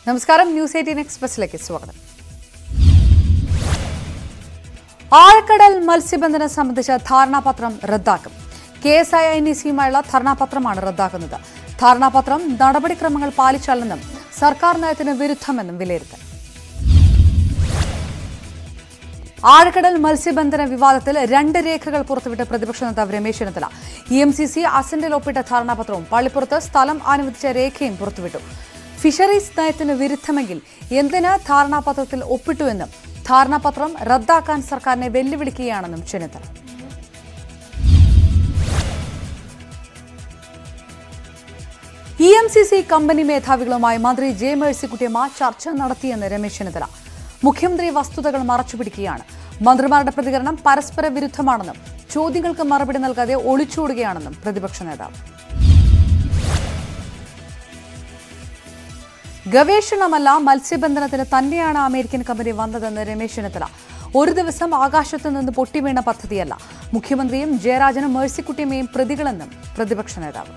നമസ്കാരം news eighteen എക്സ്പ്രസിലേക്ക് സ്വാഗതം ആഴക്കടൽ മത്സ്യബന്ധനം സംബന്ധിച്ച ധാരണാപത്രം റദ്ദാക്കും K S I N E സിയുമായുള്ള ധാരണാപത്രമാണ് റദ്ദാക്കുന്നത് ധാരണാപത്രം നടപടിക്രമങ്ങൾ പാലിച്ചാലെന്നും സർക്കാർ നയത്തിന് വിരുദ്ധമെന്നും വിലയിരുത്തൽ ആഴക്കടൽ മത്സ്യബന്ധന വിവാദത്തിൽ രണ്ട് രേഖകൾ പുറത്തുവിട്ട പ്രതിപക്ഷ നേതാവ് Ramesh Chennithala E M C C അസന്റിൽ ഒപ്പിട്ട ധാരണാപത്രവും പള്ളിപ്പുറത്ത് സ്ഥലം അനുവദിച്ച രേഖയും പുറത്തുവിട്ടു ഫിഷറീസ് നയത്തിന് വിരുദ്ധമെങ്കിൽ എന്തിന് ധാരണാപത്രത്തിൽ ഒപ്പിട്ടുവെന്നും ധാരണാപത്രം റദ്ദാക്കാൻ സർക്കാരിനെ വെല്ലുവിളിക്കുകയാണെന്നും Chennithala E M C C company മേധാവികളുമായി മന്ത്രി ജെ മേഴ്സിക്കുട്ടിയമ്മ ചർച്ച നടത്തിയെന്ന് രമേശ് ചെന്നിത്തല മുഖ്യമന്ത്രി വസ്തുതകൾ മറച്ചുപിടിക്കുകയാണ് മന്ത്രിമാരുടെ പ്രതികരണം പരസ്പര വിരുദ്ധമാണെന്നും ചോദ്യങ്ങൾക്ക് മറുപടി നൽകാതെ ഒളിച്ചോടുകയാണെന്നും പ്രതിപക്ഷ നേതാവ് ഗവേഷണമല്ല മത്സ്യബന്ധനത്തിന് തന്നെയാണ് അമേരിക്കൻ കമ്പനി വന്നതെന്ന് രമേശ് ചെന്നിത്തല ഒരു ദിവസം ആകാശത്തു നിന്ന് പൊട്ടിവീണ പദ്ധതിയല്ല മുഖ്യമന്ത്രിയും ജയരാജനും മേഴ്സിക്കുട്ടിയമ്മയും പ്രതികളെന്നും പ്രതിപക്ഷ നേതാവ്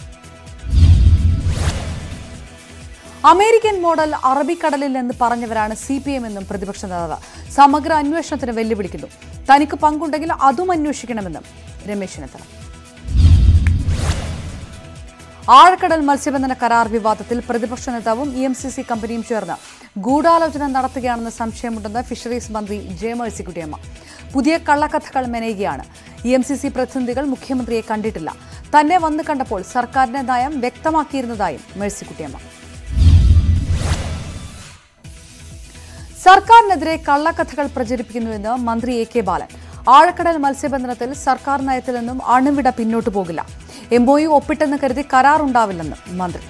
അമേരിക്കൻ മോഡൽ അറബിക്കടലിൽ എന്ന് പറഞ്ഞവരാണ് സി പി എം എന്നും പ്രതിപക്ഷ നേതാവ് സമഗ്ര അന്വേഷണത്തിന് വെല്ലുവിളിക്കുന്നു തനിക്ക് പങ്കുണ്ടെങ്കിൽ അതും അന്വേഷിക്കണമെന്നും രമേശ് ചെന്നിത്തല ആഴക്കടൽ മത്സ്യബന്ധന കരാർ വിവാദത്തിൽ പ്രതിപക്ഷ നേതാവും ഇ എം സി സി കമ്പനിയും ചേർന്ന് ഗൂഢാലോചന നടത്തുകയാണെന്ന് സംശയമുണ്ടെന്ന് ഫിഷറീസ് മന്ത്രി ജെ മേഴ്സിക്കുട്ടിയമ്മ പുതിയ കള്ളക്കഥകൾ മെനയുകയാണ് ഇ എം സി സി പ്രതിനിധികൾ മുഖ്യമന്ത്രിയെ കണ്ടിട്ടില്ല തന്നെ വന്നു കണ്ടപ്പോൾ സർക്കാരിന്റെ നയം വ്യക്തമാക്കിയിരുന്നതായും മേഴ്സിക്കുട്ടിയമ്മ സർക്കാരിനെതിരെ കള്ളക്കഥകൾ പ്രചരിപ്പിക്കുന്നുവെന്ന് മന്ത്രി എ കെ ബാലൻ ആഴക്കടൽ മത്സ്യബന്ധനത്തിൽ സർക്കാർ നയത്തിൽ നിന്നും അണുവിട പിന്നോട്ടു പോകില്ല എംഒയു ഒപ്പിട്ടെന്ന് കരുതി കരാറുണ്ടാവില്ലെന്നും മന്ത്രി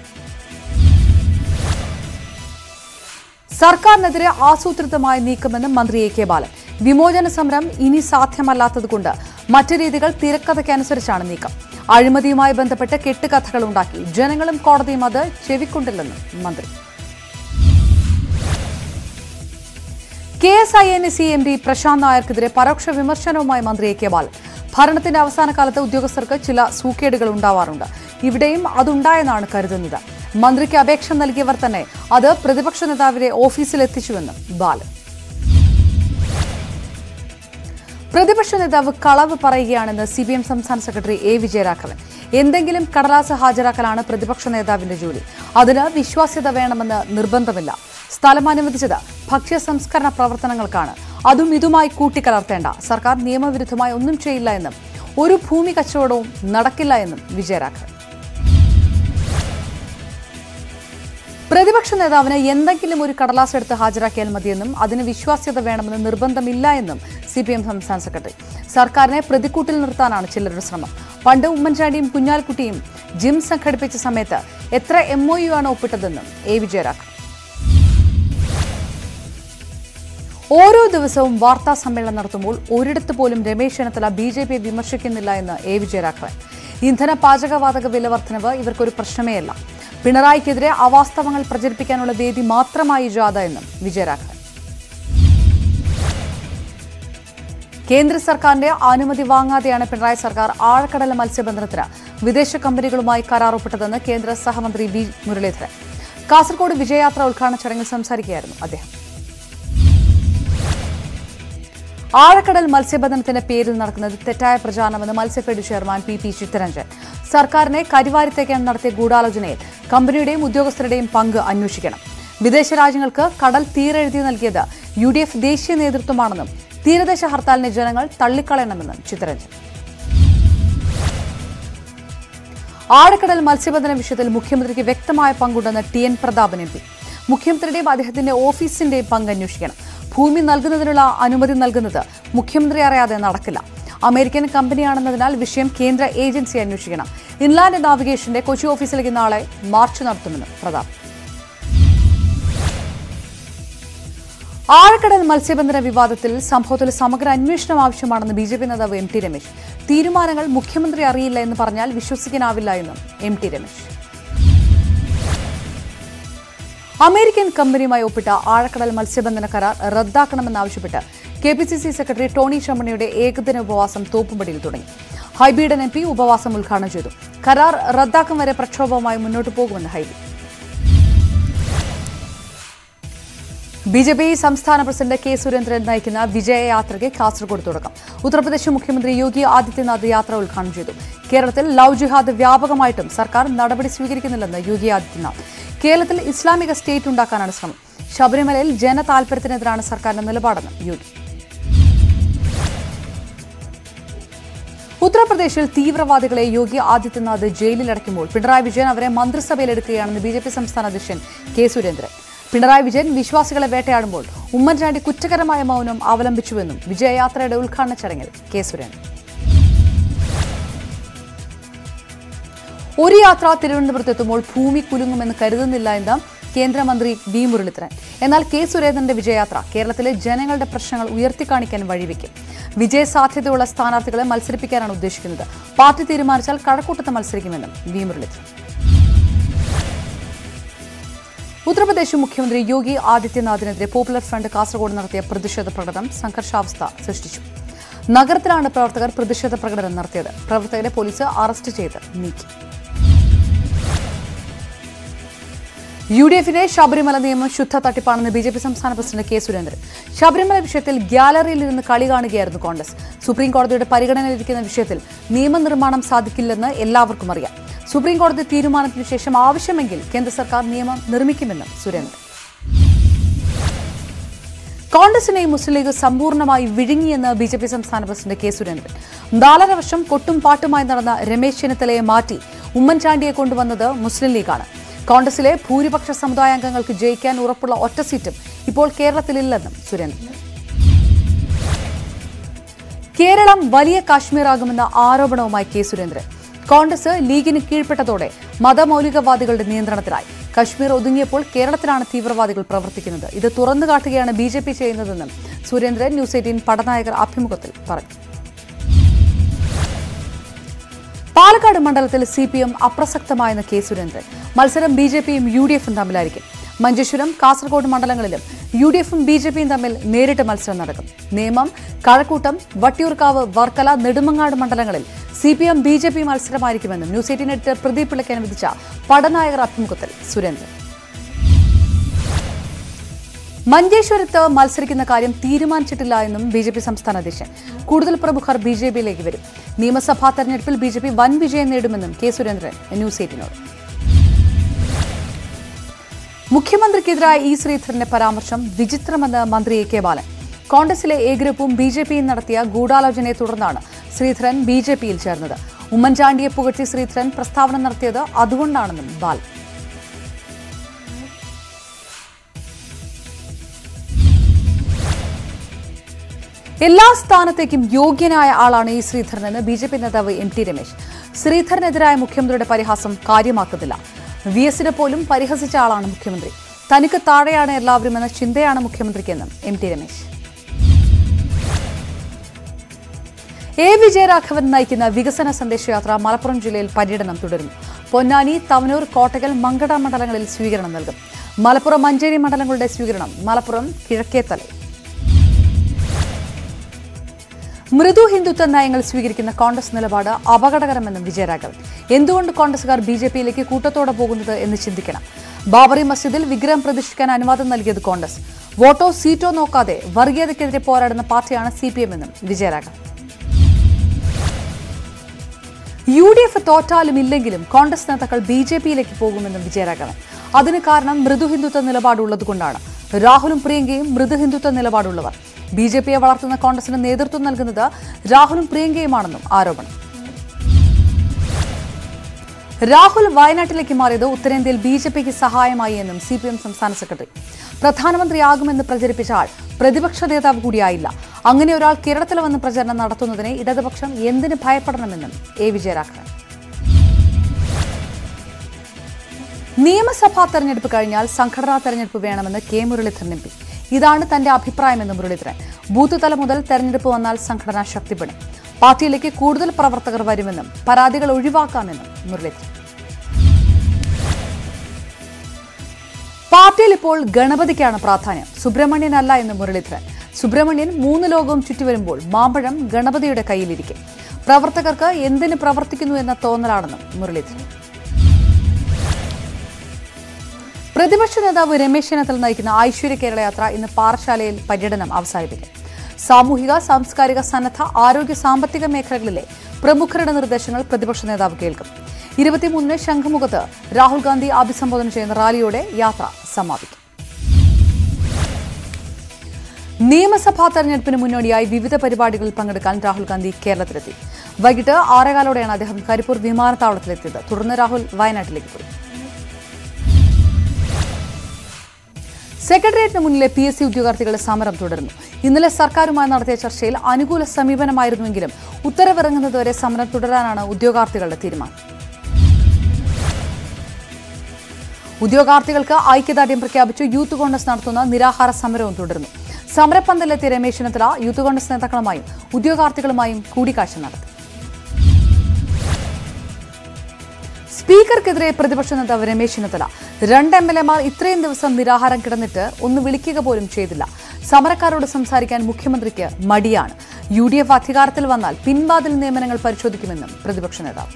സർക്കാരിനെതിരെ ആസൂത്രിതമായ നീക്കമെന്നും മന്ത്രി എ കെ ബാലൻ വിമോചന സമരം ഇനി സാധ്യമല്ലാത്തതുകൊണ്ട് മറ്റു രീതികൾ തിരക്കഥയ്ക്കനുസരിച്ചാണ് നീക്കം അഴിമതിയുമായി ബന്ധപ്പെട്ട് കെട്ടുകഥകൾ ഉണ്ടാക്കി ജനങ്ങളും കോടതിയും അത് ചെവിക്കൊണ്ടില്ലെന്നും മന്ത്രി K S I N C M D Prashant നായർക്കെതിരെ പരോക്ഷ വിമർശനവുമായി മന്ത്രി എ കെ ബാലൻ ഭരണത്തിന്റെ അവസാന കാലത്ത് ഉദ്യോഗസ്ഥർക്ക് ചില സൂക്കേടുകൾ ഉണ്ടാവാറുണ്ട് ഇവിടെയും അതുണ്ടായെന്നാണ് കരുതുന്നത് മന്ത്രിക്ക് അപേക്ഷ നൽകിയവർ തന്നെ അത് പ്രതിപക്ഷ നേതാവിനെ ഓഫീസിലെത്തിച്ചുവെന്നും ബാലൻ പ്രതിപക്ഷ നേതാവ് കളവ് പറയുകയാണെന്ന് സി പി എം സംസ്ഥാന സെക്രട്ടറി എ വിജയരാഘവൻ എന്തെങ്കിലും കടലാസ് ഹാജരാക്കലാണ് പ്രതിപക്ഷ നേതാവിന്റെ ജോലി അതിന് വിശ്വാസ്യത വേണമെന്ന് നിർബന്ധമില്ല സ്ഥലം അനുവദിച്ചത് ഭക്ഷ്യ സംസ്കരണ പ്രവർത്തനങ്ങൾക്കാണ് അതും ഇതുമായി കൂട്ടിക്കലർത്തേണ്ട സർക്കാർ നിയമവിരുദ്ധമായി ഒന്നും ചെയ്യില്ല എന്നും ഒരു ഭൂമി കച്ചവടവും നടക്കില്ല എന്നും വിജയരാഘവൻ പ്രതിപക്ഷ നേതാവിന് എന്തെങ്കിലും ഒരു കടലാസ് എടുത്ത് ഹാജരാക്കിയാൽ മതിയെന്നും അതിന് വിശ്വാസ്യത വേണമെന്ന് നിർബന്ധമില്ല എന്നും സി പി എം സംസ്ഥാന സെക്രട്ടറി സർക്കാരിനെ പ്രതിക്കൂട്ടിൽ നിർത്താനാണ് ചിലരുടെ ശ്രമം പണ്ട് ഉമ്മൻചാണ്ടിയും കുഞ്ഞാലിക്കുട്ടിയും ജിം സംഘടിപ്പിച്ച സമയത്ത് എത്ര എം ഒ യു ആണ് ഒപ്പിട്ടതെന്നും എ വിജയരാഘവൻ ഓരോ ദിവസവും വാർത്താ സമ്മേളനം നടത്തുമ്പോൾ ഒരിടത്ത് പോലും രമേശ് ചെന്നിത്തല ബി ജെ പിയെ വിമർശിക്കുന്നില്ല എന്ന് എ വിജയരാഘവൻ ഇന്ധന പാചകവാതക വില വർധനവ് ഇവർക്കൊരു പ്രശ്നമേ അല്ല പിണറായിക്കെതിരെ അവാസ്തവങ്ങൾ പ്രചരിപ്പിക്കാനുള്ള വേദി മാത്രമായി ജാഥ എന്നും വിജയരാഘവൻ കേന്ദ്ര സർക്കാരിന്റെ അനുമതി വാങ്ങാതെയാണ് പിണറായി സർക്കാർ ആഴക്കടൽ മത്സ്യബന്ധനത്തിന് വിദേശ കമ്പനികളുമായി കരാർ ഒപ്പിട്ടതെന്ന് കേന്ദ്ര സഹമന്ത്രി വി മുരളീധരൻ കാസർഗോഡ് വിജയയാത്ര ഉദ്ഘാടന ചടങ്ങിൽ സംസാരിക്കുകയായിരുന്നു അദ്ദേഹം ആഴക്കടൽ മത്സ്യബന്ധനത്തിന്റെ പേരിൽ നടക്കുന്നത് തെറ്റായ പ്രചാരണമെന്ന് Matsyafed chairman P P Chitharanjan സർക്കാരിനെ കരിവാരിത്തേക്കാൻ നടത്തിയ ഗൂഢാലോചനയിൽ കമ്പനിയുടെയും ഉദ്യോഗസ്ഥരുടെയും പങ്ക് അന്വേഷിക്കണം വിദേശ രാജ്യങ്ങൾക്ക് കടൽ തീരെഴുതി നൽകിയത് യു ഡി എഫ് ദേശീയ നേതൃത്വമാണെന്നും തീരദേശ ഹർത്താലിനെ ജനങ്ങൾ തള്ളിക്കളയണമെന്നും ചിത്തരഞ്ജൻ ആഴക്കടൽ മത്സ്യബന്ധന വിഷയത്തിൽ മുഖ്യമന്ത്രിക്ക് വ്യക്തമായ പങ്കുണ്ടെന്ന് T N Prathapan M P മുഖ്യമന്ത്രിയുടെയും അദ്ദേഹത്തിന്റെ ഓഫീസിന്റെയും പങ്ക് അന്വേഷിക്കണം ഭൂമി നൽകുന്നതിനുള്ള അനുമതി നൽകുന്നത് മുഖ്യമന്ത്രി അറിയാതെ നടക്കില്ല അമേരിക്കൻ കമ്പനിയാണെന്നതിനാൽ വിഷയം കേന്ദ്ര ഏജൻസി അന്വേഷിക്കണം ഇൻലാൻഡ് നാവിഗേഷന്റെ കൊച്ചി ഓഫീസിലേക്ക് നാളെ മാർച്ച് നടത്തുമെന്ന് പ്രതാപ് ആഴക്കടൽ മത്സ്യബന്ധന വിവാദത്തിൽ സംഭവത്തിൽ സമഗ്ര അന്വേഷണം ആവശ്യമാണെന്ന് ബി ജെ പി നേതാവ് എം ടി രമേശ് തീരുമാനങ്ങൾ മുഖ്യമന്ത്രി അറിയില്ല എന്ന് പറഞ്ഞാൽ വിശ്വസിക്കാനാവില്ല എന്നും എം ടി രമേശ് അമേരിക്കൻ കമ്പനിയുമായി ഒപ്പിട്ട ആഴക്കടൽ മത്സ്യബന്ധന കരാർ റദ്ദാക്കണമെന്നാവശ്യപ്പെട്ട് K P C C secretary Tony ചമ്മണിയുടെ ഏകദിന ഉപവാസം തോപ്പുംപടിയിൽ തുടങ്ങി ഹൈബീഡൻ എം പി ഉപവാസം ഉദ്ഘാടനം ചെയ്തു കരാർ റദ്ദാക്കും വരെ പ്രക്ഷോഭവുമായി മുന്നോട്ടു പോകുമെന്ന് ഹൈബി ബി ജെ പി സംസ്ഥാന പ്രസിഡന്റ് കെ സുരേന്ദ്രൻ നയിക്കുന്ന വിജയയാത്രയ്ക്ക് കാസർഗോഡ് തുടക്കം ഉത്തർപ്രദേശ് മുഖ്യമന്ത്രി യോഗി ആദിത്യനാഥ് യാത്ര ഉദ്ഘാടനം ചെയ്തു കേരളത്തിൽ ലവ് ജിഹാദ് വ്യാപകമായിട്ടും സർക്കാർ നടപടി സ്വീകരിക്കുന്നില്ലെന്ന് യോഗി ആദിത്യനാഥ് കേരളത്തിൽ ഇസ്ലാമിക സ്റ്റേറ്റ് ഉണ്ടാക്കാനാണ് ശ്രമം ശബരിമലയിൽ ജനതാൽപര്യത്തിനെതിരാണ് സർക്കാരിന്റെ നിലപാടെന്ന് യോഗി ഉത്തർപ്രദേശിൽ തീവ്രവാദികളെ യോഗി ആദിത്യനാഥ് ജയിലിലടയ്ക്കുമ്പോൾ പിണറായി വിജയൻ അവരെ മന്ത്രിസഭയിലെടുക്കുകയാണെന്ന് ബി ജെ പി സംസ്ഥാന അധ്യക്ഷൻ കെ സുരേന്ദ്രൻ പിണറായി വിജയൻ വിശ്വാസികളെ വേട്ടയാടുമ്പോൾ ഉമ്മൻചാണ്ടി കുറ്റകരമായ മൗനം അവലംബിച്ചുവെന്നും വിജയയാത്രയുടെ ഉദ്ഘാടന ചടങ്ങിൽ കെ സുരേന്ദ്രൻ ഒരു യാത്ര തിരുവനന്തപുരത്തെത്തുമ്പോൾ ഭൂമി കുലുങ്ങുമെന്ന് കരുതുന്നില്ല എന്ന് കേന്ദ്രമന്ത്രി വി മുരളീധരൻ എന്നാൽ കെ സുരേന്ദ്രന്റെ വിജയയാത്ര കേരളത്തിലെ ജനങ്ങളുടെ പ്രശ്നങ്ങൾ ഉയർത്തിക്കാണിക്കാൻ വഴിവെക്കും വിജയ സാധ്യതയുള്ള സ്ഥാനാർത്ഥികളെ മത്സരിപ്പിക്കാനാണ് ഉദ്ദേശിക്കുന്നത് പാർട്ടി തീരുമാനിച്ചാൽ കഴക്കൂട്ടത്ത് മത്സരിക്കുമെന്നും വി മുരളീധരൻ ഉത്തർപ്രദേശ് മുഖ്യമന്ത്രി യോഗി ആദിത്യനാഥിനെതിരെ പോപ്പുലർ ഫ്രണ്ട് കാസർഗോഡ് നടത്തിയ പ്രതിഷേധ പ്രകടനം സംഘർഷാവസ്ഥ സൃഷ്ടിച്ചു നഗരത്തിലാണ് പ്രവർത്തകർ പ്രതിഷേധ പ്രകടനം നടത്തിയത് പ്രവർത്തകരെ പോലീസ് അറസ്റ്റ് ചെയ്ത് നീക്കി യു ഡി എഫിന്റെ ശബരിമല നിയമം ശുദ്ധ തട്ടിപ്പാണെന്ന് ബി ജെ പി സംസ്ഥാന പ്രസിഡന്റ് കെ സുരേന്ദ്രൻ ശബരിമല വിഷയത്തിൽ ഗ്യാലറിയിൽ ഇരുന്ന് കളി കാണുകയായിരുന്നു കോൺഗ്രസ് സുപ്രീം കോടതിയുടെ പരിഗണനയിലിരിക്കുന്ന വിഷയത്തിൽ നിയമനിർമ്മാണം സാധിക്കില്ലെന്ന് എല്ലാവർക്കും അറിയാം സുപ്രീം കോടതി തീരുമാനത്തിന് ശേഷം ആവശ്യമെങ്കിൽ കേന്ദ്ര സർക്കാർ നിയമം നിർമ്മിക്കുമെന്നും സുരേന്ദ്രൻ കോൺഗ്രസിനെയും മുസ്ലിം ലീഗ് സമ്പൂർണ്ണമായി വിഴുങ്ങിയെന്ന് ബി ജെ പി സംസ്ഥാന പ്രസിഡന്റ് കെ സുരേന്ദ്രൻ നാലര വർഷം കൊട്ടും പാട്ടുമായി നടന്ന രമേശ് ചെന്നിത്തലയെ മാറ്റി ഉമ്മൻചാണ്ടിയെ കൊണ്ടുവന്നത് മുസ്ലിം ലീഗാണ് കോൺഗ്രസിലെ ഭൂരിപക്ഷ സമുദായാംഗങ്ങൾക്ക് ജയിക്കാൻ ഉറപ്പുള്ള ഒറ്റ സീറ്റും ഇപ്പോൾ കേരളത്തിലില്ലെന്നും സുരേന്ദ്രൻ കേരളം വലിയ കാശ്മീറാകുമെന്ന ആരോപണവുമായി കെ സുരേന്ദ്രൻ കോൺഗ്രസ് ലീഗിന് കീഴ്പ്പെട്ടതോടെ മതമൗലികവാദികളുടെ നിയന്ത്രണത്തിലായി കശ്മീർ ഒതുങ്ങിയപ്പോൾ കേരളത്തിലാണ് തീവ്രവാദികൾ പ്രവർത്തിക്കുന്നത് ഇത് തുറന്നു കാട്ടുകയാണ് ബി ജെ പി ചെയ്യുന്നതെന്നും സുരേന്ദ്രൻ ന്യൂസ് എയ്റ്റീൻ പടനായകർ അഭിമുഖത്തിൽ പറഞ്ഞു പാലക്കാട് മണ്ഡലത്തിൽ സി പി എം അപ്രസക്തമായെന്ന് കെ സുരേന്ദ്രൻ മത്സരം ബി ജെ പിയും യു ഡി എഫും തമ്മിലായിരിക്കും മഞ്ചേശ്വരം കാസർഗോഡ് മണ്ഡലങ്ങളിലും യു ഡി എഫും ബി ജെ പിയും തമ്മിൽ നേരിട്ട് മത്സരം നടക്കും നേമം കഴക്കൂട്ടം വട്ടിയൂർക്കാവ് വർക്കല നെടുമങ്ങാട് മണ്ഡലങ്ങളിൽ C P M B J P മത്സരമായിരിക്കുമെന്നും ന്യൂസ് എയ്റ്റീൻ എഡിറ്റർ പ്രദീപ് പിള്ളയ്ക്കൻ വിധിച്ച പടനായകർ അഭിമുഖത്തിൽ സുരേന്ദ്രൻ മഞ്ചേശ്വരത്ത് മത്സരിക്കുന്ന കാര്യം തീരുമാനിച്ചിട്ടില്ല എന്നും ബി ജെ പി സംസ്ഥാന അധ്യക്ഷൻ കൂടുതൽ പ്രമുഖർ ബി ജെ പിയിലേക്ക് വരും നിയമസഭാ തെരഞ്ഞെടുപ്പിൽ ബി ജെ പി വൻ വിജയം നേടുമെന്നും കെ സുരേന്ദ്രൻ ന്യൂസ് എയ്റ്റിനോട് മുഖ്യമന്ത്രിക്കെതിരായ ഇ ശ്രീധരന്റെ പരാമർശം വിചിത്രമെന്ന് മന്ത്രി എ കെ ബാലൻ കോൺഗ്രസിലെ എ ഗ്രൂപ്പും ബി ജെ പിയും നടത്തിയ ഗൂഢാലോചനയെ തുടർന്നാണ് ശ്രീധരൻ ബി ജെ പിയിൽ ചേർന്നത് ഉമ്മൻചാണ്ടിയെ പുകഴ്ത്തി ശ്രീധരൻ പ്രസ്താവന നടത്തിയത് അതുകൊണ്ടാണെന്നും ബാലൻ എല്ലാ സ്ഥാനത്തേക്കും യോഗ്യനായ ആളാണ് ഈ ശ്രീധരനെന്ന് ബി ജെ പി നേതാവ് എം ടി രമേശ് ശ്രീധരനെതിരായ മുഖ്യമന്ത്രിയുടെ പരിഹാസം കാര്യമാക്കുന്നില്ല വി എസിനെ പോലും പരിഹസിച്ച ആളാണ് മുഖ്യമന്ത്രി തനിക്ക് താഴെയാണ് എല്ലാവരും എന്ന ചിന്തയാണ് മുഖ്യമന്ത്രിക്കെന്നും M T Ramesh A Vijayaraghavan നയിക്കുന്ന വികസന സന്ദേശയാത്ര മലപ്പുറം ജില്ലയിൽ പര്യടനം തുടരുന്നു പൊന്നാനി തവനൂർ കോട്ടകൽ മങ്കട മണ്ഡലങ്ങളിൽ സ്വീകരണം നൽകും മലപ്പുറം മഞ്ചേരി മണ്ഡലങ്ങളുടെ സ്വീകരണം മലപ്പുറം കിഴക്കേത്തലയിൽ മൃദു ഹിന്ദുത്വ നയങ്ങൾ സ്വീകരിക്കുന്ന കോൺഗ്രസ് നിലപാട് അപകടകരമെന്നും വിജയരാഘവൻ എന്തുകൊണ്ട് കോൺഗ്രസുകാർ ബി ജെ പിയിലേക്ക് കൂട്ടത്തോടെ പോകുന്നത് എന്ന് ചിന്തിക്കണം ബാബറി മസ്ജിദിൽ വിഗ്രഹം പ്രതിഷ്ഠിക്കാൻ അനുവാദം നൽകിയത് കോൺഗ്രസ് വോട്ടോ സീറ്റോ നോക്കാതെ വർഗീയതയ്ക്കെതിരെ പോരാടുന്ന പാർട്ടിയാണ് സി പി എം എന്നും വിജയരാഘവൻ യു ഡി എഫ് തോറ്റാലും ഇല്ലെങ്കിലും കോൺഗ്രസ് നേതാക്കൾ ബി ജെ പിയിലേക്ക് പോകുമെന്നും വിജയരാഘവൻ അതിന് കാരണം മൃദു ഹിന്ദുത്വ നിലപാടുള്ളതുകൊണ്ടാണ് രാഹുലും പ്രിയങ്കയും മൃദു ഹിന്ദുത്വ നിലപാടുള്ളവർ ബി ജെ പിയെ വളർത്തുന്ന കോൺഗ്രസിന് നേതൃത്വം നൽകുന്നത് രാഹുലും പ്രിയങ്കയുമാണെന്നും ആരോപണം രാഹുൽ വയനാട്ടിലേക്ക് മാറിയത് ഉത്തരേന്ത്യയിൽ ബി ജെ പിക്ക് സഹായമായി എന്നും സി പി എം സംസ്ഥാന സെക്രട്ടറി പ്രധാനമന്ത്രിയാകുമെന്ന് പ്രചരിപ്പിച്ച ആൾ പ്രതിപക്ഷ നേതാവ് കൂടിയായില്ല അങ്ങനെ ഒരാൾ കേരളത്തിൽ വന്ന് പ്രചരണം നടത്തുന്നതിനെ ഇടതുപക്ഷം എന്തിന് ഭയപ്പെടണമെന്നും എ വിജയരാഘവൻ നിയമസഭാ തെരഞ്ഞെടുപ്പ് കഴിഞ്ഞാൽ സംഘടനാ തെരഞ്ഞെടുപ്പ് വേണമെന്ന് കെ മുരളീധരൻ എം പി ഇതാണ് തന്റെ അഭിപ്രായമെന്ന് മുരളീധരൻ ബൂത്ത് തലം മുതൽ തെരഞ്ഞെടുപ്പ് വന്നാൽ സംഘടന ശക്തിപ്പെടും പാർട്ടിയിലേക്ക് കൂടുതൽ പ്രവർത്തകർ വരുമെന്നും പരാതികൾ ഒഴിവാക്കാമെന്നും മുരളീധരൻ പാർട്ടിയിൽ ഇപ്പോൾ ഗണപതിക്കാണ് പ്രാധാന്യം സുബ്രഹ്മണ്യനല്ല എന്ന് മുരളീധരൻ സുബ്രഹ്മണ്യൻ മൂന്ന് ലോകവും ചുറ്റിവരുമ്പോൾ മാമ്പഴം ഗണപതിയുടെ കയ്യിലിരിക്കും പ്രവർത്തകർക്ക് എന്തിന് പ്രവർത്തിക്കുന്നു എന്ന തോന്നലാണെന്നും മുരളീധരൻ പ്രതിപക്ഷ നേതാവ് രമേശ് ചെന്നിത്തല നയിക്കുന്ന ഐശ്വര്യ കേരള യാത്ര ഇന്ന് പാറശാലയിൽ പര്യടനം അവസാനിപ്പിക്കും സാമൂഹിക സാംസ്കാരിക സന്നദ്ധ ആരോഗ്യ സാമ്പത്തിക മേഖലകളിലെ പ്രമുഖരുടെ നിർദ്ദേശങ്ങൾ പ്രതിപക്ഷ നേതാവ് കേൾക്കും ഇരുപത്തിമൂന്നിന് ശംഖുമുഖത്ത് രാഹുൽ ഗാന്ധി അഭിസംബോധന ചെയ്യുന്ന റാലിയോടെ യാത്ര സമാപിക്കും നിയമസഭാ തെരഞ്ഞെടുപ്പിന് മുന്നോടിയായി വിവിധ പരിപാടികളിൽ പങ്കെടുക്കാൻ രാഹുൽ ഗാന്ധി കേരളത്തിലെത്തി വൈകിട്ട് ആറേകാലോടെയാണ് അദ്ദേഹം കരിപ്പൂർ വിമാനത്താവളത്തിലെത്തിയത് തുടർന്ന് രാഹുൽ വയനാട്ടിലേക്ക് പോയി സെക്രട്ടേറിയറ്റിന് മുന്നിലെ പി എസ് സി ഉദ്യോഗാർത്ഥികളുടെ സമരം തുടരുന്നു ഇന്നലെ സർക്കാരുമായി നടത്തിയ ചർച്ചയിൽ അനുകൂല സമീപനമായിരുന്നുവെങ്കിലും ഉത്തരവിറങ്ങുന്നതുവരെ സമരം തുടരാനാണ് ഉദ്യോഗാർത്ഥികളുടെ തീരുമാനം ഉദ്യോഗാർത്ഥികൾക്ക് ഐക്യദാർഢ്യം പ്രഖ്യാപിച്ചു യൂത്ത് കോൺഗ്രസ് നടത്തുന്ന നിരാഹാര സമരവും തുടരുന്നു സമരപ്പന്തലെത്തിയ രമേശ് ചെന്നിത്തല യൂത്ത് കോൺഗ്രസ് നേതാക്കളുമായും ഉദ്യോഗാർത്ഥികളുമായും കൂടിക്കാഴ്ച നടത്തി സ്പീക്കർക്കെതിരെ പ്രതിപക്ഷ നേതാവ് രമേശ് ചെന്നിത്തല രണ്ട് എം എൽ എമാർ ഇത്രയും ദിവസം നിരാഹാരം കിടന്നിട്ട് ഒന്ന് വിളിക്കുക പോലും ചെയ്തില്ല സമരക്കാരോട് സംസാരിക്കാൻ മുഖ്യമന്ത്രിക്ക് മടിയാണ് യു ഡി എഫ് അധികാരത്തിൽ വന്നാൽ പിൻവാതിൽ നിയമനങ്ങൾ പരിശോധിക്കുമെന്നും പ്രതിപക്ഷ നേതാവ്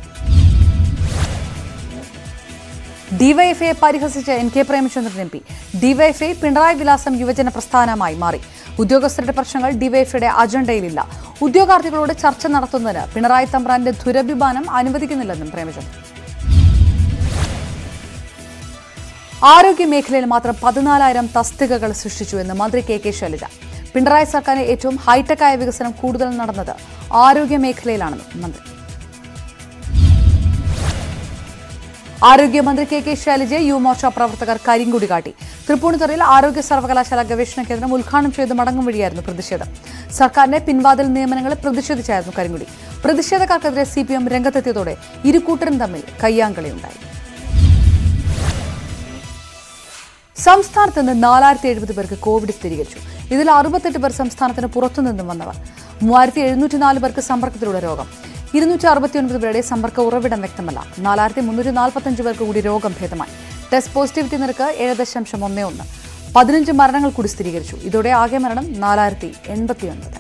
ഡിവൈഎഫ്ഐയെ പരിഹസിച്ച N K Premachandran M P DYFI Pinarayi വിലാസം യുവജന പ്രസ്ഥാനമായി മാറി ഉദ്യോഗസ്ഥരുടെ പ്രശ്നങ്ങൾ ഡിവൈഎഫ്ഐയുടെ അജണ്ടയിലില്ല ഉദ്യോഗാർത്ഥികളോട് ചർച്ച നടത്തുന്നതിന് പിണറായി തമ്പ്രാന്റെ ദുരഭിമാനം അനുവദിക്കുന്നില്ലെന്നും പ്രേമചന്ദ്രൻ ആരോഗ്യ മേഖലയിൽ മാത്രം പതിനാലായിരം തസ്തികകൾ സൃഷ്ടിച്ചുവെന്ന് മന്ത്രി കെ കെ ശൈലജ പിണറായി സർക്കാരിന്റെ ഏറ്റവും ഹൈടെക്കായ വികസനം കൂടുതൽ നടന്നത് ആരോഗ്യ മേഖലയിലാണെന്നും മന്ത്രി ആരോഗ്യമന്ത്രി കെ കെ ശൈലജയെ യുവമോർച്ച പ്രവർത്തകർ കരിങ്കുടി കാട്ടി തൃപ്പൂണിത്തുറയിൽ ആരോഗ്യ സർവകലാശാല ഗവേഷണ കേന്ദ്രം ഉദ്ഘാടനം ചെയ്ത് മടങ്ങും വഴിയായിരുന്നു പ്രതിഷേധം സർക്കാരിന്റെ പിൻവാതിൽ നിയമനങ്ങളെ പ്രതിഷേധിച്ചായിരുന്നു കരിങ്കുടി പ്രതിഷേധക്കാർക്കെതിരെ സി പി എം രംഗത്തെത്തിയതോടെ ഇരുകൂട്ടരും തമ്മിൽ കയ്യാങ്കളിയുണ്ടായി സംസ്ഥാനത്ത് നിന്ന് നാലായിരത്തി എഴുപത് പേർക്ക് കോവിഡ് സ്ഥിരീകരിച്ചു ഇതിൽ അറുപത്തെട്ട് പേർ സംസ്ഥാനത്തിന് പുറത്തുനിന്നും വന്നവർ മൂവായിരത്തി എഴുന്നൂറ്റി നാല് പേർക്ക് സമ്പർക്കത്തിലൂടെ രോഗം ഇരുന്നൂറ്റി അറുപത്തിയൊൻപത് പേരുടെ സമ്പർക്ക ഉറവിടം വ്യക്തമല്ല നാലായിരത്തി മുന്നൂറ്റി നാൽപ്പത്തഞ്ച് പേർക്ക് കൂടി രോഗം ഭേദമായി ടെസ്റ്റ് പോസിറ്റിവിറ്റി നിരക്ക് ഏഴ് ദശാംശം ഒന്ന് ഒന്ന് പതിനഞ്ച് മരണങ്ങൾ കൂടി സ്ഥിരീകരിച്ചു ഇതോടെ ആകെ മരണം നാലായിരത്തി എൺപത്തിയൊൻപത്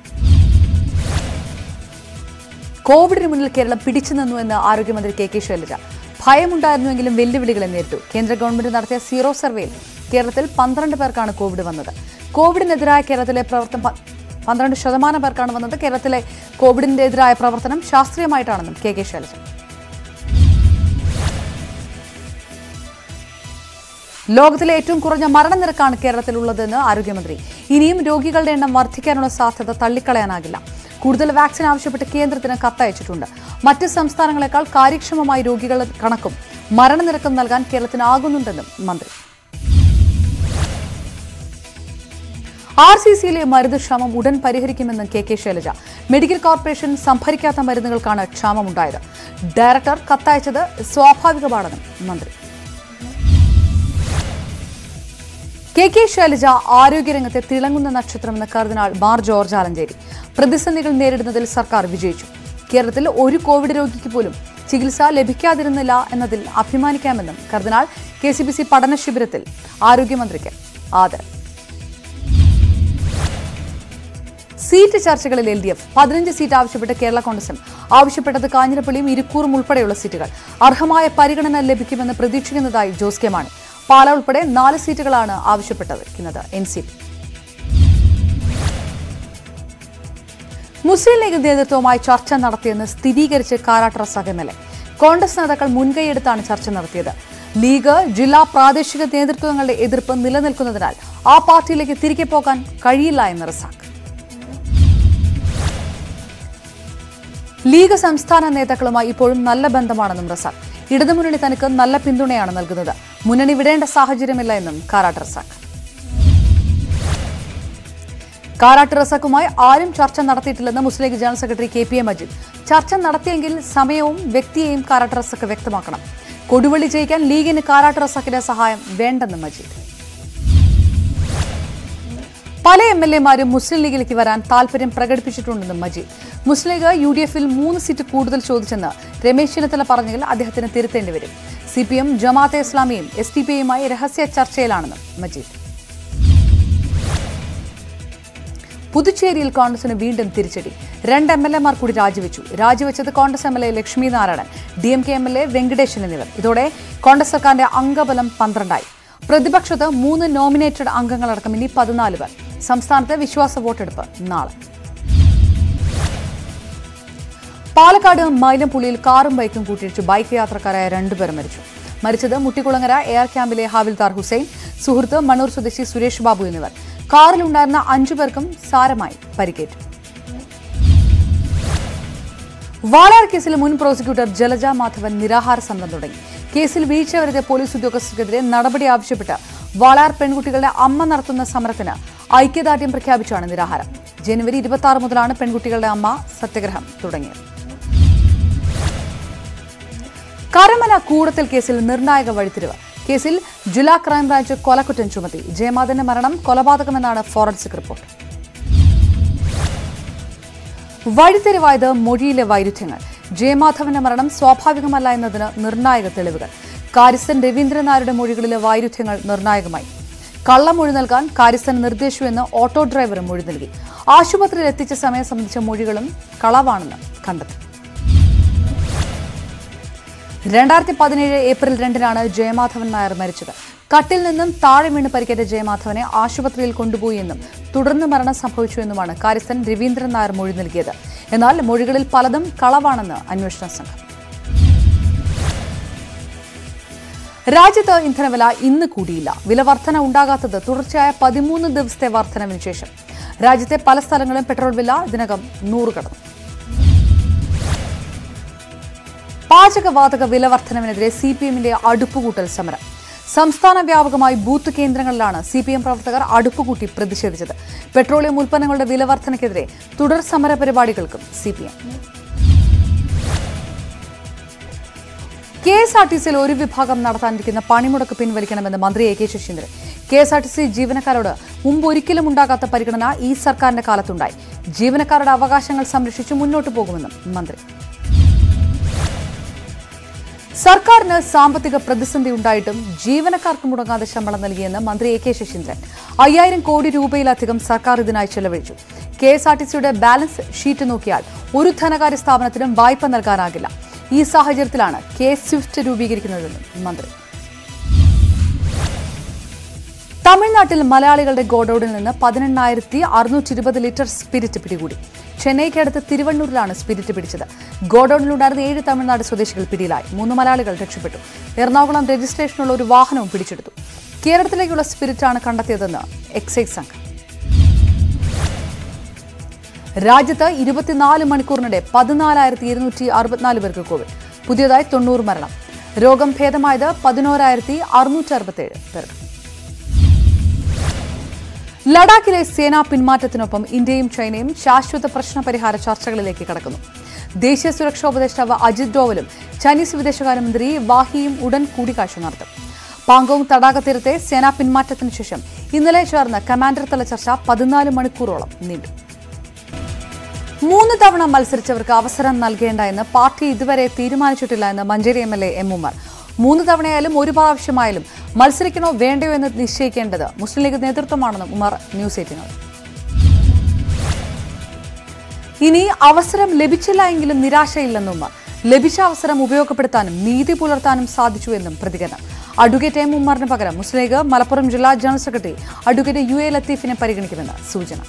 കോവിഡിന് മുന്നിൽ കേരളം പിടിച്ചു നിന്നു എന്ന് ആരോഗ്യമന്ത്രി കെ കെ ശൈലജ ഭയമുണ്ടായിരുന്നുവെങ്കിലും വെല്ലുവിളികളെ നേരിട്ടു കേന്ദ്ര ഗവൺമെന്റ് നടത്തിയ സീറോ സർവേയിൽ കേരളത്തിൽ പന്ത്രണ്ട് പേർക്കാണ് കോവിഡ് വന്നത് കോവിഡിനെതിരായ കേരളത്തിലെ പ്രവർത്തനം പ- പന്ത്രണ്ട് ശതമാനം പേർക്കാണ് വന്നത് കേരളത്തിലെ കോവിഡിനെതിരായ പ്രവർത്തനം ശാസ്ത്രീയമായിട്ടാണെന്നും കെ കെ ശൈലജ ലോകത്തിലെ ഏറ്റവും കുറഞ്ഞ മരണനിരക്കാണ് കേരളത്തിലുള്ളതെന്ന് ആരോഗ്യമന്ത്രി ഇനിയും രോഗികളുടെ എണ്ണം വർദ്ധിക്കാനുള്ള സാധ്യത തള്ളിക്കളയാനാകില്ല കൂടുതൽ വാക്സിൻ ആവശ്യപ്പെട്ട് കേന്ദ്രത്തിന് കത്തയച്ചിട്ടുണ്ട് മറ്റ് സംസ്ഥാനങ്ങളെക്കാൾ കാര്യക്ഷമമായി രോഗികളുടെ കണക്കും മരണനിരക്കും നൽകാൻ കേരളത്തിനാകുന്നുണ്ടെന്നും മന്ത്രി ആർ സി സിയിലെ മരുന്ന് ക്ഷാമം ഉടൻ പരിഹരിക്കുമെന്ന് K K Shailaja medical corporation സംഭരിക്കാത്ത മരുന്നുകൾക്കാണ് ക്ഷാമമുണ്ടായത് ഡയറക്ടർ കത്തയച്ചത് സ്വാഭാവികമാണെന്നും മന്ത്രി കെ കെ ശൈലജ ആരോഗ്യരംഗത്തെ തിളങ്ങുന്ന നക്ഷത്രമെന്ന് കർദിനാൾ മാർ ജോർജ് ആലഞ്ചേരി പ്രതിസന്ധികൾ നേരിടുന്നതിൽ സർക്കാർ വിജയിച്ചു കേരളത്തിൽ ഒരു കോവിഡ് രോഗിക്ക് പോലും ചികിത്സ ലഭിക്കാതിരുന്നില്ല എന്നതിൽ അഭിമാനിക്കാമെന്നും cardinal K C B C പഠന ശിബിരത്തിൽ ആരോഗ്യമന്ത്രിക്ക് ആദരം സീറ്റ് ചർച്ചകളിൽ എൽ ഡി എഫ് പതിനഞ്ച് സീറ്റ് ആവശ്യപ്പെട്ട് കേരള കോൺഗ്രസും ആവശ്യപ്പെട്ടത് കാഞ്ഞിരപ്പള്ളിയും ഇരിക്കൂറും ഉൾപ്പെടെയുള്ള സീറ്റുകൾ അർഹമായ പരിഗണന ലഭിക്കുമെന്ന് പ്രതീക്ഷിക്കുന്നതായി ജോസ് കെ മാണി പാല ഉൾപ്പെടെ നാല് സീറ്റുകളാണ് ആവശ്യപ്പെട്ടിരിക്കുന്നത് N C P Muslim League നേതൃത്വവുമായി ചർച്ച നടത്തിയെന്ന് സ്ഥിരീകരിച്ച് Karat Razak M L A Congress നേതാക്കൾ മുൻകൈയെടുത്താണ് ചർച്ച നടത്തിയത് ലീഗ് ജില്ലാ പ്രാദേശിക നേതൃത്വങ്ങളുടെ എതിർപ്പ് നിലനിൽക്കുന്നതിനാൽ ആ പാർട്ടിയിലേക്ക് തിരികെ പോകാൻ കഴിയില്ല എന്ന് റസാഖ് ലീഗ് സംസ്ഥാന നേതാക്കളുമായി ഇപ്പോഴും നല്ല ബന്ധമാണെന്നും റസാഖ് ഇടതുമുന്നണി തനിക്ക് നല്ല പിന്തുണയാണ് നൽകുന്നത് മുന്നണി വിടേണ്ട സാഹചര്യമില്ല എന്നും കാരാട്ട് റസാഖ് കാരാട്ട് റസാഖുമായി ആരും ചർച്ച നടത്തിയിട്ടില്ലെന്ന് Muslim League general secretary K P A Majeed ചർച്ച നടത്തിയെങ്കിൽ സമയവും വ്യക്തിയെയും കാരാട്ട് റസാഖ് വ്യക്തമാക്കണം കൊടുവള്ളി ജയിക്കാൻ ലീഗിന് കാരാട്ട് റസാഖിന്റെ സഹായം വേണ്ടെന്ന് മജീദ് പല എം എൽ എമാരും മുസ്ലിം ലീഗിലേക്ക് വരാൻ താൽപര്യം പ്രകടിപ്പിച്ചിട്ടുണ്ടെന്നും Majeed Muslim League U D എഫിൽ മൂന്ന് സീറ്റ് കൂടുതൽ ചോദിച്ചെന്ന് രമേശ് ചെന്നിത്തല പറഞ്ഞെങ്കിൽ അദ്ദേഹത്തിന് തിരുത്തേണ്ടി വരും സി പി എം ജമാഅത്തെ ഇസ്ലാമിയും എസ് ടി പി ഐയുമായി രഹസ്യ ചർച്ചയിലാണെന്നും മജീദ് പുതുച്ചേരിയിൽ കോൺഗ്രസിന് വീണ്ടും തിരിച്ചടി രണ്ട് എം എൽ എമാർ കൂടി രാജിവെച്ചു രാജിവെച്ചത് Congress M L A Lakshmi Narayanan D M K M L A Venkatesan എന്നിവർ ഇതോടെ കോൺഗ്രസ് സർക്കാരിന്റെ അംഗബലം പന്ത്രണ്ടായി പ്രതിപക്ഷത്ത് മൂന്ന് നോമിനേറ്റഡ് അംഗങ്ങളടക്കം ഇനി പതിനാല് പേർ സംസ്ഥാനത്തെ വിശ്വാസ വോട്ടെടുപ്പ് നാളെ പാലക്കാട് മൈലംപുള്ളിയിൽ കാറും ബൈക്കും കൂട്ടിയിടിച്ചു ബൈക്ക് യാത്രക്കാരായ രണ്ടുപേർ മരിച്ചു മരിച്ചത് മുട്ടിക്കുളങ്ങര എയർ ക്യാമ്പിലെ ഹാവിൽദാർ ഹുസൈൻ സുഹൃത്ത് മണ്ണൂർ സ്വദേശി സുരേഷ് ബാബു എന്നിവർ കാറിലുണ്ടായിരുന്ന അഞ്ചു പേർക്കും സാരമായി പരിക്കേറ്റു വാളാർ കേസിൽ മുൻ പ്രോസിക്യൂട്ടർ ജലജ മാധവൻ നിരാഹാര സമരം തുടങ്ങി കേസിൽ വീഴ്ച വരുത്തിയ പോലീസ് ഉദ്യോഗസ്ഥർക്കെതിരെ നടപടി ആവശ്യപ്പെട്ട് വാളാർ പെൺകുട്ടികളുടെ അമ്മ നടത്തുന്ന സമരത്തിന് ഐക്യദാർഢ്യം പ്രഖ്യാപിച്ചാണ് നിരാഹാരം ജനുവരി ഇരുപത്തി ആറ് മുതലാണ് പെൺകുട്ടികളുടെ അമ്മ സത്യഗ്രഹം തുടങ്ങിയത് കരമന കൂടത്തിൽ കേസിൽ നിർണായക വഴിത്തിരിവ് കേസിൽ ജില്ലാ ക്രൈംബ്രാഞ്ച് കൊലക്കുറ്റം ചുമത്തി ജയമാദന്റെ മരണം കൊലപാതകമെന്നാണ് ഫോറൻസിക് റിപ്പോർട്ട് വഴിത്തിരിവായത് മൊഴിയിലെ വൈരുദ്ധ്യങ്ങൾ ജയമാധവന്റെ മരണം സ്വാഭാവികമല്ല എന്നതിന് നിർണായക തെളിവുകൾ കാര്യസ്ഥൻ രവീന്ദ്രൻ നായരുടെ മൊഴികളിലെ വൈരുദ്ധ്യങ്ങൾ നിർണായകമായി കള്ളമൊഴി നൽകാൻ കാര്യസ്ഥൻ നിർദ്ദേശിച്ചുവെന്ന് ഓട്ടോ ഡ്രൈവറും മൊഴി നൽകി ആശുപത്രിയിൽ എത്തിച്ച സമയം സംബന്ധിച്ച മൊഴികളും കളവാണെന്ന് കണ്ടെത്തി രണ്ടായിരത്തി പതിനേഴ് ഏപ്രിൽ രണ്ടിനാണ് ജയമാധവൻ നായർ മരിച്ചത് കട്ടിൽ നിന്നും താഴെ വീണ് പരിക്കേറ്റ ജയമാധവനെ ആശുപത്രിയിൽ കൊണ്ടുപോയി എന്നും തുടർന്ന് മരണം സംഭവിച്ചു എന്നുമാണ് കാര്യസ്ഥൻ രവീന്ദ്രൻ നായർ മൊഴി നൽകിയത് എന്നാൽ മൊഴികളിൽ പലതും കളവാണെന്ന് അന്വേഷണ സംഘം രാജ്യത്ത് ഇന്ധനവില ഇന്ന് കൂടിയില്ല വില വർധന ഉണ്ടാകാത്തത് തുടർച്ചയായ പതിമൂന്ന് ദിവസത്തെ വർധനവിന് ശേഷം രാജ്യത്തെ പല സ്ഥലങ്ങളിലും പെട്രോൾ വില ഇതിനകം നൂറ് കടന്നു പാചകവാതക വില വർധനവിനെതിരെ സി പി എമ്മിന്റെ അടുപ്പുകൂട്ടൽ സമരം സംസ്ഥാന വ്യാപകമായി ബൂത്ത് കേന്ദ്രങ്ങളിലാണ് സി പി എം പ്രവർത്തകർ അടുപ്പുകൂട്ടി പ്രതിഷേധിച്ചത് പെട്രോളിയം ഉൽപ്പന്നങ്ങളുടെ വില വർധനയ്ക്കെതിരെ തുടർ സമര പരിപാടികൾക്കും C P M K S R T സിയിൽ ഒരു വിഭാഗം നടത്താനിരിക്കുന്ന പണിമുടക്ക് പിൻവലിക്കണമെന്ന് മന്ത്രി A K Saseendran K S R T C ജീവനക്കാരോട് മുമ്പ് ഒരിക്കലും ഉണ്ടാകാത്ത പരിഗണന ഈ സർക്കാരിന്റെ കാലത്തുണ്ടായി ജീവനക്കാരുടെ അവകാശങ്ങൾ സംരക്ഷിച്ച് മുന്നോട്ട് പോകുമെന്നും മന്ത്രി സർക്കാരിന് സാമ്പത്തിക പ്രതിസന്ധി ഉണ്ടായിട്ടും ജീവനക്കാർക്ക് മുടങ്ങാതെ ശമ്പളം നൽകിയെന്ന് മന്ത്രി എ കെ ശശീന്ദ്രൻ അയ്യായിരം കോടി രൂപയിലധികം സർക്കാർ ഇതിനായി ചെലവഴിച്ചു കെ എസ് ആർ ടി സിയുടെ ബാലൻസ് ഷീറ്റ് നോക്കിയാൽ ഒരു ധനകാര്യ സ്ഥാപനത്തിനും വായ്പ നൽകാനാകില്ല ഈ സാഹചര്യത്തിലാണ് കെ സ്വിഫ്റ്റ് രൂപീകരിക്കുന്നതെന്നും മന്ത്രി തമിഴ്നാട്ടിൽ മലയാളികളുടെ ഗോഡൌണിൽ നിന്ന് പതിനെണ്ണായിരത്തി അറുന്നൂറ്റി ഇരുപത് ലിറ്റർ സ്പിരിറ്റ് പിടികൂടി ചെന്നൈക്കടുത്ത് തിരുവണ്ണൂരിലാണ് സ്പിരിറ്റ് പിടിച്ചത് ഗോഡൌണിലുണ്ടായിരുന്ന ഏഴ് തമിഴ്നാട് സ്വദേശികൾ പിടിയിലായി മൂന്ന് മലയാളികൾ രക്ഷപ്പെട്ടു എറണാകുളം രജിസ്ട്രേഷനുള്ള ഒരു വാഹനവും പിടിച്ചെടുത്തു കേരളത്തിലേക്കുള്ള സ്പിരിറ്റാണ് കണ്ടെത്തിയതെന്ന് എക്സൈസ് സംഘം രാജ്യത്ത് ഇരുപത്തിനാല് മണിക്കൂറിനിടെ പതിനാലായിരത്തി ഇരുന്നൂറ്റി അറുപത്തിനാല് പേർക്ക് കോവിഡ് പുതിയതായി തൊണ്ണൂറ് മരണം രോഗം ഭേദമായത് പതിനോരായിരത്തി അറുന്നൂറ്റി അറുപത്തേഴ് പേർക്ക് ലഡാക്കിലെ സേനാ പിന്മാറ്റത്തിനൊപ്പം ഇന്ത്യയും ചൈനയും ശാശ്വത പ്രശ്ന പരിഹാര ചർച്ചകളിലേക്ക് കടക്കുന്നു ദേശീയ സുരക്ഷാ ഉപദേഷ്ടാവ് അജിത് ഡോവലും ചൈനീസ് വിദേശകാര്യമന്ത്രി വാഹിയും ഉടൻ കൂടിക്കാഴ്ച നടത്തും പാങ്കോങ് തടാക തീരത്തെ സേനാ പിന്മാറ്റത്തിന് ശേഷം ഇന്നലെ ചേർന്ന കമാൻഡർ തല ചർച്ച പതിനാല് മണിക്കൂറോളം നീണ്ടു മൂന്ന് തവണ മത്സരിച്ചവർക്ക് അവസരം നൽകേണ്ട എന്ന് പാർട്ടി ഇതുവരെ തീരുമാനിച്ചിട്ടില്ല എന്ന് Manjeri M L A M Ummer മൂന്ന് തവണയായാലും ഒരു പ്രാവശ്യമായാലും മത്സരിക്കണോ വേണ്ടയോ എന്ന് നിശ്ചയിക്കേണ്ടത് മുസ്ലിം ലീഗ് നേതൃത്വമാണെന്നും ഉമർ ന്യൂസ് എയ്റ്റിനോട് ഇനി അവസരം ലഭിച്ചില്ല എങ്കിലും നിരാശയില്ലെന്നും ഉമ്മർ ലഭിച്ച അവസരം ഉപയോഗപ്പെടുത്താനും നീതി പുലർത്താനും സാധിച്ചു എന്നും പ്രതികരണം അഡ്വക്കേറ്റ് എം ഉമ്മറിന് പകരം മുസ്ലിം ലീഗ് മലപ്പുറം ജില്ലാ general secretary advocate U A ലത്തീഫിനെ പരിഗണിക്കുമെന്ന് സൂചന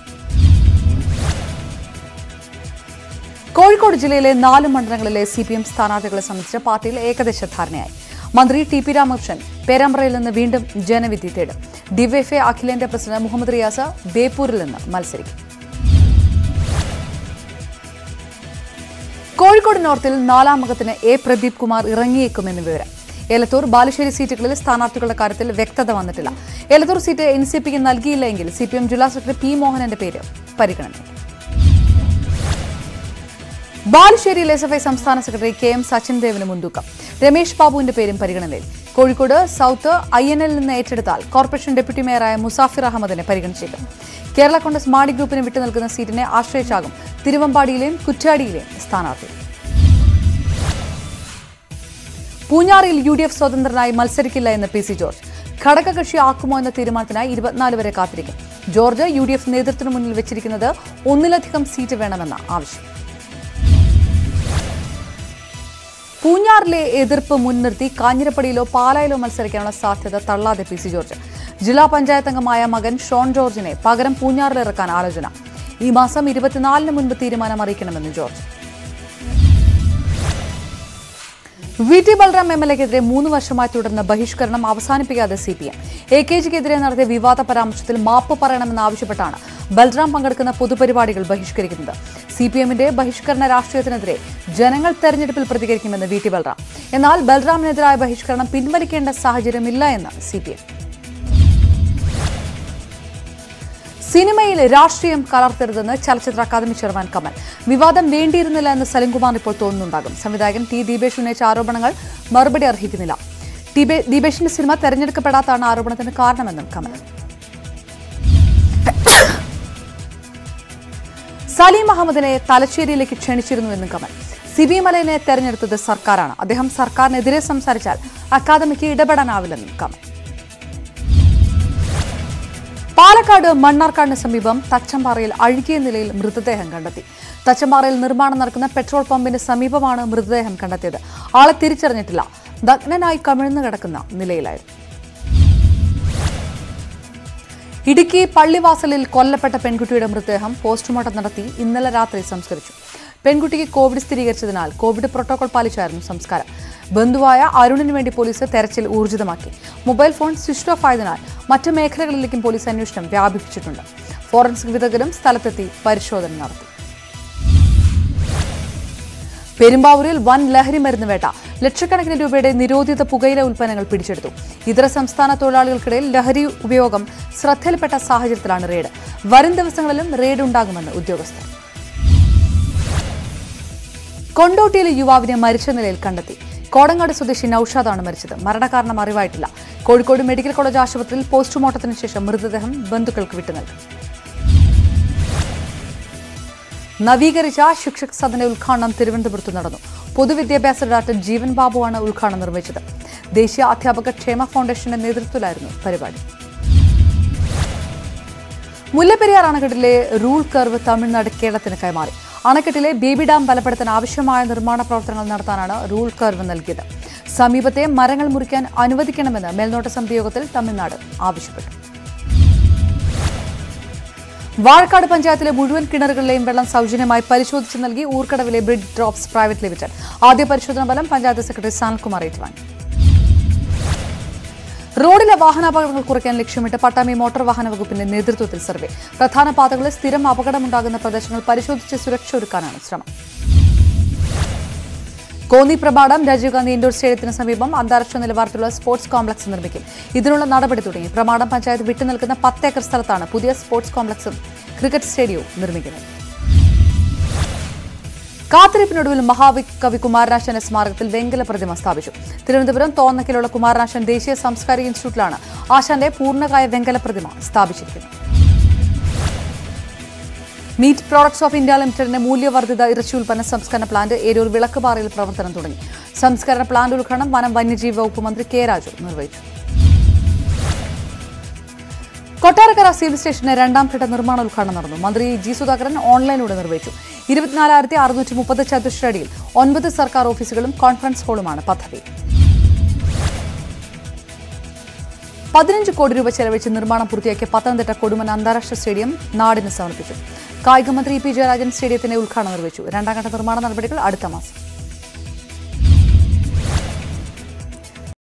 കോഴിക്കോട് ജില്ലയിലെ നാല് മണ്ഡലങ്ങളിലെ സി പി എം സ്ഥാനാർത്ഥികളെ സംബന്ധിച്ച് പാർട്ടിയിൽ ഏകദേശ ധാരണയായി മന്ത്രി ടി പി രാമകൃഷ്ണൻ പേരാമ്പ്രയിൽ നിന്ന് വീണ്ടും ജനവിധി തേടും ഡിവൈഎഫ്ഐ അഖിലേന്ത്യാ പ്രസിഡന്റ് മുഹമ്മദ് റിയാസ് ബേപ്പൂരിൽ നിന്ന് മത്സരിക്കും കോഴിക്കോട് നോർത്തിൽ നാലാം അംഗത്തിന് എ പ്രദീപ് കുമാർ ഇറങ്ങിയേക്കുമെന്ന് വിവരം എലത്തൂർ ബാലുശ്ശേരി സീറ്റുകളിൽ സ്ഥാനാർത്ഥികളുടെ കാര്യത്തിൽ വ്യക്തത വന്നിട്ടില്ല എലത്തൂർ സീറ്റ് എൻ സി പിക്ക് നൽകിയില്ലെങ്കിൽ സി പി എം ജില്ലാ സെക്രട്ടറി പി മോഹനന്റെ പേര് പരിഗണനയിൽ ബാലുശ്ശേരിയിൽ എസ് എഫ് ഐ സംസ്ഥാന സെക്രട്ടറി കെ എം സച്ചിൻ ദേവിന് മുൻതൂക്കം രമേഷ് ബാബുവിന്റെ പേരും പരിഗണനയിൽ Kozhikode south I N L നിന്ന് ഏറ്റെടുത്താൽ കോർപ്പറേഷൻ ഡെപ്യൂട്ടി മേയറായ മുസാഫിർ അഹമ്മദിനെ പരിഗണിച്ചേക്കും കേരള കോൺഗ്രസ് മാണി ഗ്രൂപ്പിന് വിട്ടു നൽകുന്ന സീറ്റിനെ ആശ്രയിച്ചാകും തിരുവമ്പാടിയിലെയും കുറ്റ്യാടിയിലെയും സ്ഥാനാർത്ഥി പൂഞ്ഞാറിൽ യു ഡി എഫ് സ്വതന്ത്രനായി മത്സരിക്കില്ല എന്ന് പി സി ജോർജ് ഘടകകക്ഷി ആക്കുമോ എന്ന തീരുമാനത്തിനായി ഇരുപത്തിനാല് വരെ കാത്തിരിക്കും ജോർജ് യു ഡി എഫ് നേതൃത്വത്തിന് മുന്നിൽ വെച്ചിരിക്കുന്നത് ഒന്നിലധികം സീറ്റ് വേണമെന്ന ആവശ്യം പൂഞ്ഞാറിലെ എതിർപ്പ് മുൻനിർത്തി കാഞ്ഞിരപ്പടിയിലോ പാലായിലോ മത്സരിക്കാനുള്ള സാധ്യത തള്ളാതെ പി സി ജോർജ് ജില്ലാ പഞ്ചായത്ത് അംഗമായ മകൻ ഷോൺ ജോർജിനെ പകരം പൂഞ്ഞാറിലിറക്കാൻ ആലോചന ഈ മാസം ഇരുപത്തിനാലിന് മുൻപ് തീരുമാനം അറിയിക്കണമെന്ന് George V T Balram M L എക്കെതിരെ മൂന്ന് വർഷമായി തുടർന്ന ബഹിഷ്കരണം അവസാനിപ്പിക്കാതെ C P M A K ജിക്കെതിരെ നടത്തിയ വിവാദ പരാമർശത്തിൽ മാപ്പ് പറയണമെന്നാവശ്യപ്പെട്ടാണ് ബൽറാം പങ്കെടുക്കുന്ന പൊതുപരിപാടികൾ ബഹിഷ്കരിക്കുന്നത് സി പി എമ്മിന്റെ ബഹിഷ്കരണ രാഷ്ട്രീയത്തിനെതിരെ ജനങ്ങൾ തെരഞ്ഞെടുപ്പിൽ പ്രതികരിക്കുമെന്ന് വി ടി ബൽറാം എന്നാൽ ബൽറാമിനെതിരായ ബഹിഷ്കരണം പിൻവലിക്കേണ്ട സാഹചര്യമില്ല എന്ന് സി പി എം സിനിമയിൽ രാഷ്ട്രീയം കലർത്തരുതെന്ന് ചലച്ചിത്ര അക്കാദമി ചെയർമാൻ കമൽ വിവാദം വേണ്ടിയിരുന്നില്ല എന്ന് സലിംകുമാർ ഇപ്പോൾ തോന്നുന്നുണ്ടാകും സംവിധായകൻ ടി ദീപേഷ് ഉന്നയിച്ച ആരോപണങ്ങൾ മറുപടി അർഹിക്കുന്നില്ല ദീപേ- ദീപേഷിന്റെ സിനിമ തെരഞ്ഞെടുക്കപ്പെടാത്താണ് ആരോപണത്തിന് കാരണമെന്നും കമൽ സലീം അഹമ്മദിനെ തലശ്ശേരിയിലേക്ക് ക്ഷണിച്ചിരുന്നുവെന്നും കമൽ സിബി മലയിനെ തെരഞ്ഞെടുത്തത് സർക്കാരാണ് അദ്ദേഹം സർക്കാരിനെതിരെ സംസാരിച്ചാൽ അക്കാദമിക്ക് ഇടപെടാനാവില്ലെന്നും കമൽ പാലക്കാട് മണ്ണാർക്കാടിന് സമീപം തച്ചമ്പാറയിൽ അഴുകിയ നിലയിൽ മൃതദേഹം കണ്ടെത്തി തച്ചമ്പാറയിൽ നിർമ്മാണം നടക്കുന്ന പെട്രോൾ പമ്പിന് സമീപമാണ് മൃതദേഹം കണ്ടെത്തിയത് ആളെ തിരിച്ചറിഞ്ഞിട്ടില്ല ദഗ്നനായി കമിഴ്ന്നു കിടക്കുന്ന നിലയിലായിരുന്നു ഇടുക്കി പള്ളിവാസലിൽ കൊല്ലപ്പെട്ട പെൺകുട്ടിയുടെ മൃതദേഹം പോസ്റ്റ്മോർട്ടം നടത്തി ഇന്നലെ രാത്രി സംസ്കരിച്ചു പെൺകുട്ടിക്ക് കോവിഡ് സ്ഥിരീകരിച്ചതിനാൽ കോവിഡ് പ്രോട്ടോകോൾ പാലിച്ചായിരുന്നു സംസ്കാരം ബന്ധുവായ അരുണിന് വേണ്ടി പോലീസ് തെരച്ചിൽ ഊർജിതമാക്കി മൊബൈൽ ഫോൺ സ്വിച്ച് ഓഫ് ആയതിനാൽ മറ്റ് മേഖലകളിലേക്കും പോലീസ് അന്വേഷണം വ്യാപിപ്പിച്ചിട്ടുണ്ട് ഫോറൻസിക് വിദഗ്ധരും സ്ഥലത്തെത്തി പരിശോധന നടത്തി പെരുമ്പാവൂരിൽ വൻ ലഹരി മരുന്ന് വേട്ട ലക്ഷക്കണക്കിന് രൂപയുടെ നിരോധിത പുകയില ഉൽപ്പന്നങ്ങൾ പിടിച്ചെടുത്തു ഇതര സംസ്ഥാന തൊഴിലാളികൾക്കിടയിൽ ലഹരി ഉപയോഗം ശ്രദ്ധയിൽപ്പെട്ട സാഹചര്യത്തിലാണ് റെയ്ഡ് വരും ദിവസങ്ങളിലും റെയ്ഡ് ഉണ്ടാകുമെന്ന് ഉദ്യോഗസ്ഥർ കൊണ്ടോട്ടിയിലെ യുവാവിനെ മരിച്ച നിലയിൽ കണ്ടെത്തി കോടങ്ങാട് സ്വദേശി നൌഷാദാണ് മരിച്ചത് മരണകാരണം അറിവായിട്ടില്ല കോഴിക്കോട് മെഡിക്കൽ കോളേജ് ആശുപത്രിയിൽ പോസ്റ്റ്മോർട്ടത്തിന് ശേഷം മൃതദേഹം ബന്ധുക്കൾക്ക് വിട്ടുനൽകി നവീകരിച്ച ശിക്ഷക് സദന ഉദ്ഘാടനം തിരുവനന്തപുരത്ത് നടന്നു പൊതുവിദ്യാഭ്യാസ ഡയറക്ടർ ജീവൻ ബാബുവാണ് ഉദ്ഘാടനം നിർവഹിച്ചത് ദേശീയ അധ്യാപക ക്ഷേമ ഫൗണ്ടേഷന്റെ നേതൃത്വത്തിലായിരുന്നു പരിപാടി മുല്ലപ്പെരിയാർ അണക്കെട്ടിലെ റൂൾ കർവ് തമിഴ്നാട് കേരളത്തിന് കൈമാറി അണക്കെട്ടിലെ ബേബി ഡാം ബലപ്പെടുത്താൻ ആവശ്യമായ നിർമ്മാണ പ്രവർത്തനങ്ങൾ നടത്താനാണ് റൂൾ കർവ് നൽകിയത് സമീപത്തെ മരങ്ങൾ മുറിക്കാൻ അനുവദിക്കണമെന്ന് മേൽനോട്ട സമിതി യോഗത്തിൽ തമിഴ്നാട് ആവശ്യപ്പെട്ടു വാഴക്കാട് പഞ്ചായത്തിലെ മുഴുവൻ കിണറുകളിലെയും വെള്ളം സൗജന്യമായി പരിശോധിച്ച് നൽകി ഊർക്കടവിലെ ബ്രിഡ് ഡ്രോപ്സ് പ്രൈവറ്റ് ലിമിറ്റഡ് ആദ്യ പരിശോധന ഫലം പഞ്ചായത്ത് സെക്രട്ടറി സാൽകുമാർ ഏറ്റുവാങ്ങി റോഡിലെ വാഹനാപകടങ്ങൾ കുറയ്ക്കാൻ ലക്ഷ്യമിട്ട് പട്ടാമ്പി മോട്ടോർ വാഹന വകുപ്പിന്റെ നേതൃത്വത്തിൽ സർവേ പ്രധാന പാതകളിൽ സ്ഥിരം അപകടമുണ്ടാകുന്ന പ്രദേശങ്ങൾ പരിശോധിച്ച് സുരക്ഷ ഒരുക്കാനാണ് ശ്രമം കോന്നി പ്രഭാടം രാജീവ് ഗാന്ധി ഇൻഡോർ സ്റ്റേഡിയത്തിന് സമീപം അന്താരാഷ്ട്ര നിലവാരത്തിലുള്ള സ്പോർട്സ് കോംപ്ലക്സ് നിർമ്മിക്കും ഇതിനുള്ള നടപടി തുടങ്ങി പ്രമാടം പഞ്ചായത്ത് വിട്ടുനിൽക്കുന്ന പത്ത് ഏക്കർ സ്ഥലത്താണ് പുതിയ സ്പോർട്സ് കോംപ്ലക്സും ക്രിക്കറ്റ് സ്റ്റേഡിയവും നിർമ്മിക്കുന്നത് കാത്തിരിപ്പിനൊടുവിൽ മഹാകവി കുമാരനാശന്റെ സ്മാരകത്തിൽ വെങ്കല പ്രതിമ സ്ഥാപിച്ചു തിരുവനന്തപുരം തോന്നക്കിലുള്ള കുമാരനാശൻ ദേശീയ സാംസ്കാരിക ഇൻസ്റ്റിറ്റ്യൂട്ടിലാണ് ആശാന്റെ പൂർണ്ണകായ വെങ്കല പ്രതിമ സ്ഥാപിച്ചിരിക്കുന്നത് മീറ്റ് പ്രോഡക്ട്സ് ഓഫ് ഇന്ത്യ ലിമിറ്റഡിന്റെ മൂല്യവർദ്ധിത ഇറച്ചി ഉൽപ്പന്ന സംസ്കരണ പ്ലാന്റ് ഏരൂർ വിളക്കുപാറയിൽ പ്രവർത്തനം തുടങ്ങി സംസ്കരണ പ്ലാന്റ് ഉദ്ഘാടനം വനം വന്യജീവി വകുപ്പ് മന്ത്രി കെ രാജു നിർവഹിച്ചു കൊട്ടാരക്കര സിവിൽ സ്റ്റേഷന്റെ രണ്ടാം ഘട്ട നിർമ്മാണ ഉദ്ഘാടനം നടന്നു മന്ത്രി ജി സുധാകരൻ ഓൺലൈനിലൂടെ നിർവഹിച്ചു ഇരുപത്തിനാലായിരത്തി അറുന്നൂറ്റി മുപ്പത് ചതുശ്രടിയിൽ ഒൻപത് സർക്കാർ ഓഫീസുകളും കോൺഫറൻസ് ഹാളുമാണ് പദ്ധതി പതിനഞ്ച് കോടി രൂപ ചെലവഴിച്ച് നിർമ്മാണം പൂർത്തിയാക്കിയ പത്തനംതിട്ട കൊടുമൺ അന്താരാഷ്ട്ര സ്റ്റേഡിയം നാടിന് സമർപ്പിച്ചു കായിക മന്ത്രി ഇ പി ജയരാജൻ സ്റ്റേഡിയത്തിന്റെ ഉദ്ഘാടനം നിർവഹിച്ചു രണ്ടാം ഘട്ട നിർമ്മാണ നടപടികൾ അടുത്ത മാസം